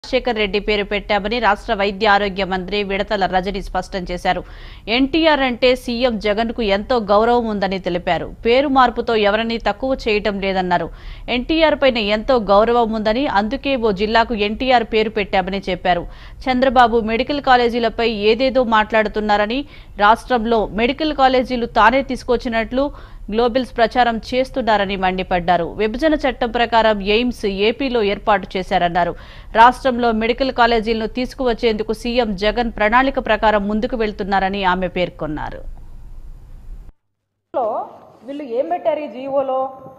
రాజశేఖర్ రెడ్డి పేరు పెట్టామని రాష్ట్ర వైద్య ఆరోగ్య మంత్రి విడతల రజని స్పష్టం చేశారు ఎన్టీఆర్ అంటే సీఎం జగన్ కు ఎంతో గౌరవం ఉందని తెలిపారు పేరు మార్పుతో ఎవరిని తక్కువ చేయటం లేదన్నారు ఎన్టీఆర్ పైన ఎంతో గౌరవం ఉందని అందుకే ఓ జిల్లాకు ఎన్టీఆర్ పేరు పెట్టామని చెప్పారు చంద్రబాబు మెడికల్ కాలేజీలపై ఏదేదో మాట్లాడుతున్నారని రాష్ట్రంలో మెడికల్ కాలేజీలు తానే తీసుకొచ్చినట్లు గ్లోబల్స్ ప్రచారం చేస్తున్నారని మండిపడ్డారు విభజన చట్టం ప్రకారం ఎయిమ్స్ ఏపీలో ఏర్పాటు చేశారన్నారు రాష్ట్రంలో మెడికల్ కాలేజీలను తీసుకువచ్చేందుకు సీఎం జగన్ ప్రణాళిక ప్రకారం ముందుకు వెళ్తున్నారని ఆమె పేర్కొన్నారు లో వీళ్ళు ఏం పెట్టారు ఈ జీవోలో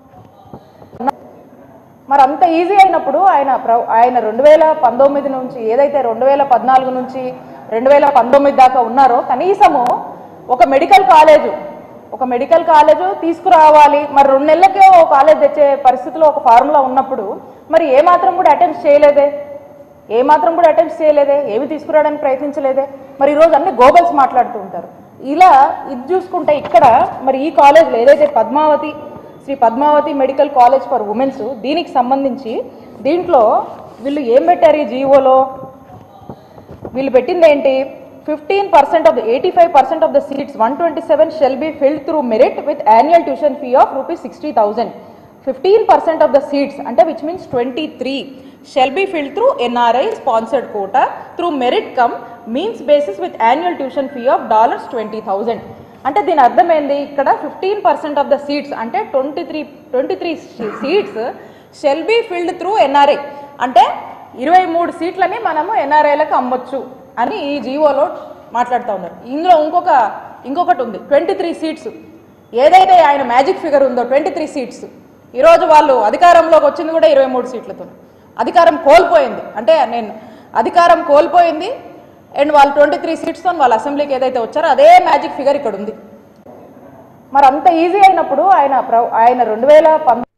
మరి అంత ఈజీ అయినప్పుడు ఆయన ప్ర- ఆయన రెండు వేల పంతొమ్మిది నుంచి ఏదైతే రెండు వేల పద్నాలుగు నుంచి రెండు వేల పంతొమ్మిది దాకా ఉన్నారో కనీసము ఒక మెడికల్ కాలేజు ఒక మెడికల్ కాలేజు తీసుకురావాలి మరి రెండు నెలలకే ఒక కాలేజ్ తెచ్చే పరిస్థితిలో ఒక ఫార్ములా ఉన్నప్పుడు మరి ఏ మాత్రం కూడా అటెంప్ట్ చేయలేదే ఏ మాత్రం కూడా అటెంప్ట్ చేయలేదే ఏమి తీసుకురావడానికి ప్రయత్నించలేదే మరి ఈరోజు అన్ని గోబల్స్ మాట్లాడుతూ ఉంటారు ఇలా ఇది చూసుకుంటే ఇక్కడ మరి ఈ కాలేజ్లో ఏదైతే Padmavathi Sri Padmavathi medical college for womens దీనికి సంబంధించి దీంట్లో వీళ్ళు ఏం పెట్టారు ఈ జీవోలో వీళ్ళు పెట్టింది ఏంటి fifteen percent of the eighty five percent of the seats one twenty seven shall be filled through merit with annual tuition fee of rupees sixty thousand fifteen percent of the seats అంటే which means twenty three shall be filled through NRI sponsored quota through merit cum means basis with annual tuition fee of dollars twenty thousand అంటే దీని అర్థం ఏంది ఇక్కడ fifteen percent of the seats అంటే twenty three twenty three seats shall be filled through NRI అంటే ఇరవై మూడు సీట్లని మనము ఎన్ఆర్ఐలకు అమ్మొచ్చు అని ఈ జీవోలో మాట్లాడుతూ ఉన్నారు ఇందులో ఇంకొక ఇంకొకటి ఉంది ట్వంటీ త్రీ సీట్స్ ఏదైతే ఆయన మ్యాజిక్ ఫిగర్ ఉందో ట్వంటీ త్రీ సీట్స్ ఈరోజు వాళ్ళు అధికారంలోకి వచ్చింది కూడా ఇరవై మూడు సీట్లతో అధికారం కోల్పోయింది అంటే నేను అధికారం కోల్పోయింది అండ్ వాళ్ళు ట్వంటీ త్రీ సీట్స్తో వాళ్ళ అసెంబ్లీకి ఏదైతే వచ్చారో అదే మ్యాజిక్ ఫిగర్ ఇక్కడ ఉంది మరి అంత ఈజీ అయినప్పుడు ఆయన ప్ర- ఆయన రెండు వేల పంతొమ్మిది